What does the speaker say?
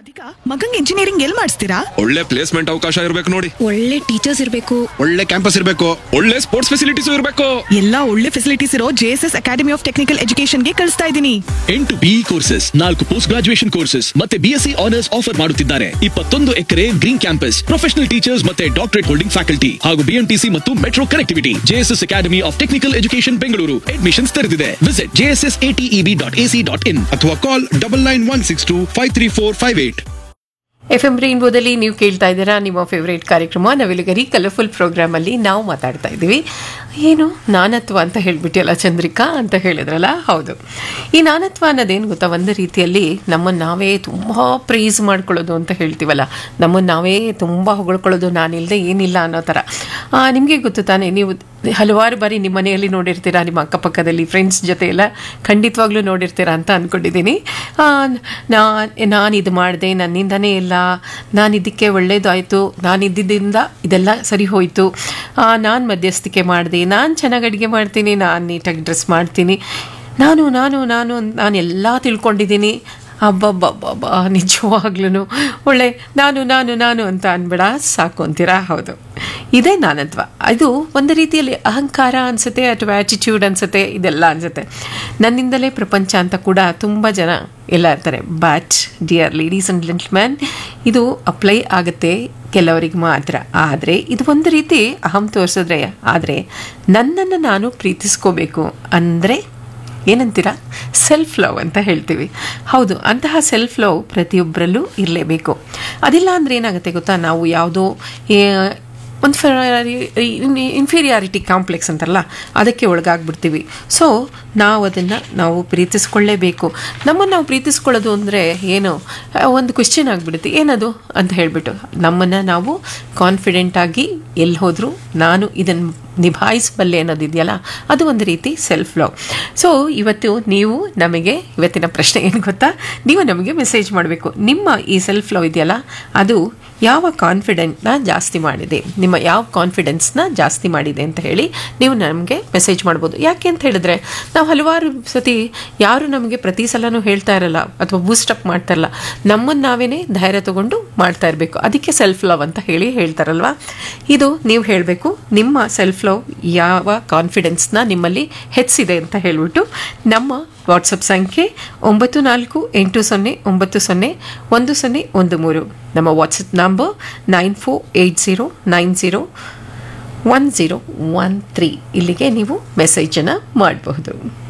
ರಾಧಿಕಾ ಮಗಂಗ್ ಇಂಜಿನಿಯರಿಂಗ್ ಎಲ್ ಮಾಡಿಸ್ತೀರಾ ಒಳ್ಳೆ ಪ್ಲೇಸ್ಮೆಂಟ್ ಅವಕಾಶ ಇರಬೇಕು ನೋಡಿ ಒಳ್ಳೆ ಟೀಚರ್ಸ್ ಇರಬೇಕು ಒಳ್ಳೆ ಕ್ಯಾಂಪಸ್ ಇರಬೇಕು ಒಳ್ಳೆ ಸ್ಪೋರ್ಟ್ಸ್ ಫೆಸಿಲಿಟೀಸ್ ಇರಬೇಕು ಎಲ್ಲಾ ಒಳ್ಳೆ ಫೆಸಿಲಿಟೀಸ್ ಇರೋ ಜೆಎಸ್ಎಸ್ ಅಕಾಡೆಮಿ ಆಫ್ ಟೆಕ್ನಿಕಲ್ ಎಜುಕೇಶನ್ಗೆ ಕಳಿಸ್ತಾ ಇದ್ದೀನಿ ಎಂಟು ಬಿಇ ಕೋರ್ಸಸ್ ನಾಲ್ಕು ಪೋಸ್ಟ್ ಗ್ರಾಜುಯೇಷನ್ ಕೋರ್ಸಸ್ ಮತ್ತೆ ಬಿಎಸ್ಸಿ ಆನರ್ಸ್ ಆಫರ್ ಮಾಡುತ್ತಿದ್ದಾರೆ ಇಪ್ಪತ್ತೊಂದು acre green campus professional teachers ಮತ್ತೆ ಡಾಕ್ಟರೇಟ್ ಹೋಲ್ಡಿಂಗ್ ಫ್ಯಾಕಲ್ಟಿ ಹಾಗೂ ಬಿಎಂಟಿಸಿ ಮತ್ತು metro connectivity J S S academy of technical education Bengaluru admissions ತೆರೆದಿದೆ visit J S S A T E B dot A C dot in ಅಥವಾ call double nine one six two five three four five eight F M ರೈನ್ಬೋದಲ್ಲಿ ನೀವು ಕೇಳ್ತಾ ಇದ್ದೀರಾ ನಿಮ್ಮ favourite ಕಾರ್ಯಕ್ರಮ ನವಿಲುಗರಿ ಕಲರ್ಫುಲ್ ಪ್ರೋಗ್ರಾಮಲ್ಲಿ ನಾವು ಮಾತಾಡ್ತಾ ಇದ್ದೀವಿ ಏನು ನಾನತ್ವ ಅಂತ ಹೇಳ್ಬಿಟ್ಟಿಯಲ್ಲ ಚಂದ್ರಿಕಾ ಅಂತ ಹೇಳಿದ್ರಲ್ಲ ಹೌದು ಈ ನಾನತ್ವ ಅನ್ನೋದೇನು ಗೊತ್ತಾ ಒಂದು ರೀತಿಯಲ್ಲಿ ನಮ್ಮನ್ನು ನಾವೇ ತುಂಬ ಪ್ರೈಸ್ ಮಾಡ್ಕೊಳ್ಳೋದು ಅಂತ ಹೇಳ್ತೀವಲ್ಲ ನಮ್ಮನ್ನು ನಾವೇ ತುಂಬ ಹೊಗಳ್ಕೊಳ್ಳೋದು ನಾನಿಲ್ಲದೆ ಏನಿಲ್ಲ ಅನ್ನೋ ಥರ ನಿಮಗೆ ಗೊತ್ತು ತಾನೇ ನೀವು ಹಲವಾರು ಬಾರಿ ನಿಮ್ಮ ಮನೆಯಲ್ಲಿ ನೋಡಿರ್ತೀರಾ ನಿಮ್ಮ ಅಕ್ಕಪಕ್ಕದಲ್ಲಿ ಫ್ರೆಂಡ್ಸ್ ಜೊತೆ ಎಲ್ಲ ಖಂಡಿತವಾಗ್ಲೂ ನೋಡಿರ್ತೀರಾ ಅಂತ ಅಂದ್ಕೊಂಡಿದ್ದೀನಿ ನಾನು ನಾನು ಇದು ಮಾಡಿದೆ ನನ್ನಿಂದನೇ ಇಲ್ಲ ನಾನು ಇದಕ್ಕೆ ಒಳ್ಳೇದಾಯಿತು ನಾನು ಇದ್ದಿದ್ದರಿಂದ ಇದೆಲ್ಲ ಸರಿ ಹೋಯಿತು ನಾನು ಮಧ್ಯಸ್ಥಿಕೆ ಮಾಡಿದೆ ನಾನು ಚೆನ್ನಾಗಿ ಅಡುಗೆ ಮಾಡ್ತೀನಿ ನಾನು ನೀಟಾಗಿ ಡ್ರೆಸ್ ಮಾಡ್ತೀನಿ ನಾನು ನಾನು ನಾನು ನಾನು ಎಲ್ಲ ತಿಳ್ಕೊಂಡಿದ್ದೀನಿ ಅಬ್ಬಬ್ಬಬ್ಬಬ್ಬ ನಿಜವಾಗ್ಲೂ ಒಳ್ಳೆ ನಾನು ನಾನು ನಾನು ಅಂತ ಅನ್ಬೇಡ ಸಾಕು ಅಂತೀರಾ ಹೌದು ಇದೇ ನಾನತ್ವ ಇದು ಒಂದು ರೀತಿಯಲ್ಲಿ ಅಹಂಕಾರ ಅನಿಸುತ್ತೆ ಅಥವಾ ಆ್ಯಟಿಟ್ಯೂಡ್ ಅನಿಸುತ್ತೆ ಇದೆಲ್ಲ ಅನಿಸುತ್ತೆ ನನ್ನಿಂದಲೇ ಪ್ರಪಂಚ ಅಂತ ಕೂಡ ತುಂಬ ಜನ ಎಲ್ಲ ಇರ್ತಾರೆ but dear ladies and gentleman ಇದು ಅಪ್ಲೈ ಆಗುತ್ತೆ ಕೆಲವರಿಗೆ ಮಾತ್ರ ಆದರೆ ಇದು ಒಂದು ರೀತಿ ಅಹಂ ತೋರಿಸಿದ್ರೆ ಆದರೆ ನನ್ನನ್ನು ನಾನು ಪ್ರೀತಿಸ್ಕೋಬೇಕು ಅಂದರೆ ಏನಂತೀರಾ ಸೆಲ್ಫ್ ಲವ್ ಅಂತ ಹೇಳ್ತೀವಿ ಹೌದು ಅಂತಹ ಸೆಲ್ಫ್ ಲವ್ ಪ್ರತಿಯೊಬ್ಬರಲ್ಲೂ ಇರಲೇಬೇಕು ಅದಿಲ್ಲ ಅಂದರೆ ಏನಾಗುತ್ತೆ ಗೊತ್ತಾ ನಾವು ಯಾವುದೋ ಒಂದು ಇನ್ಫೀರಿಯಾರಿಟಿ ಕಾಂಪ್ಲೆಕ್ಸ್ ಅಂತಾರಲ್ಲ ಅದಕ್ಕೆ ಒಳಗಾಗ್ಬಿಡ್ತೀವಿ ಸೊ ನಾವು ಅದನ್ನು ನಾವು ಪ್ರೀತಿಸ್ಕೊಳ್ಳೇಬೇಕು ನಮ್ಮನ್ನು ನಾವು ಪ್ರೀತಿಸ್ಕೊಳ್ಳೋದು ಅಂದರೆ ಏನು ಒಂದು ಕ್ವೆಶ್ಚನ್ ಆಗಿಬಿಡುತ್ತೆ ಏನದು ಅಂತ ಹೇಳಿಬಿಟ್ಟು ನಮ್ಮನ್ನು ನಾವು ಕಾನ್ಫಿಡೆಂಟಾಗಿ ಎಲ್ಲಿ ಹೋದರೂ ನಾನು ಇದನ್ನು ನಿಭಾಯಿಸಬಲ್ಲೆ ಅನ್ನೋದಿದೆಯಲ್ಲ ಅದು ಒಂದು ರೀತಿ ಸೆಲ್ಫ್ ಲವ್ ಸೊ ಇವತ್ತು ನೀವು ನಮಗೆ ಇವತ್ತಿನ ಪ್ರಶ್ನೆ ಏನು ಗೊತ್ತಾ ನೀವು ನಮಗೆ ಮೆಸೇಜ್ ಮಾಡಬೇಕು ನಿಮ್ಮ ಈ ಸೆಲ್ಫ್ ಲವ್ ಇದೆಯಲ್ಲ ಅದು ಯಾವ ಕಾನ್ಫಿಡೆಂಟ್ನ ಜಾಸ್ತಿ ಮಾಡಿದೆ ನಿಮ್ಮ ಯಾವ ಕಾನ್ಫಿಡೆನ್ಸ್ನ ಜಾಸ್ತಿ ಮಾಡಿದೆ ಅಂತ ಹೇಳಿ ನೀವು ನಮಗೆ ಮೆಸೇಜ್ ಮಾಡ್ಬೋದು ಯಾಕೆ ಅಂತ ಹೇಳಿದ್ರೆ ನಾವು ಹಲವಾರು ಸತಿ ಯಾರು ನಮಗೆ ಪ್ರತಿ ಸಲನೂ ಹೇಳ್ತಾ ಇರಲ್ಲ ಅಥವಾ ಬೂಸ್ಟಪ್ ಮಾಡ್ತಾ ಇರಲ್ಲ ನಮ್ಮನ್ನು ನಾವೇ ಧೈರ್ಯ ತಗೊಂಡು ಮಾಡ್ತಾ ಇರಬೇಕು ಅದಕ್ಕೆ ಸೆಲ್ಫ್ ಲವ್ ಅಂತ ಹೇಳಿ ಹೇಳ್ತಾರಲ್ವ ಇದು ನೀವು ಹೇಳಬೇಕು ನಿಮ್ಮ ಸೆಲ್ಫ್ ಲವ್ ಯಾವ ಕಾನ್ಫಿಡೆನ್ಸ್ನ ನಿಮ್ಮಲ್ಲಿ ಹೆಚ್ಚಿದೆ ಅಂತ ಹೇಳ್ಬಿಟ್ಟು ನಮ್ಮ ವಾಟ್ಸಪ್ ಸಂಖ್ಯೆ ಒಂಬತ್ತು ನಾಲ್ಕು ಎಂಟು ಸೊನ್ನೆ ಒಂಬತ್ತು ಸೊನ್ನೆ ಒಂದು ಸೊನ್ನೆ ಒಂದು ಮೂರು ನಮ್ಮ WhatsApp number nine four eight zero nine zero one zero one three ಇಲ್ಲಿಗೆ ನೀವು ಮೆಸೇಜನ್ನು ಮಾಡಬಹುದು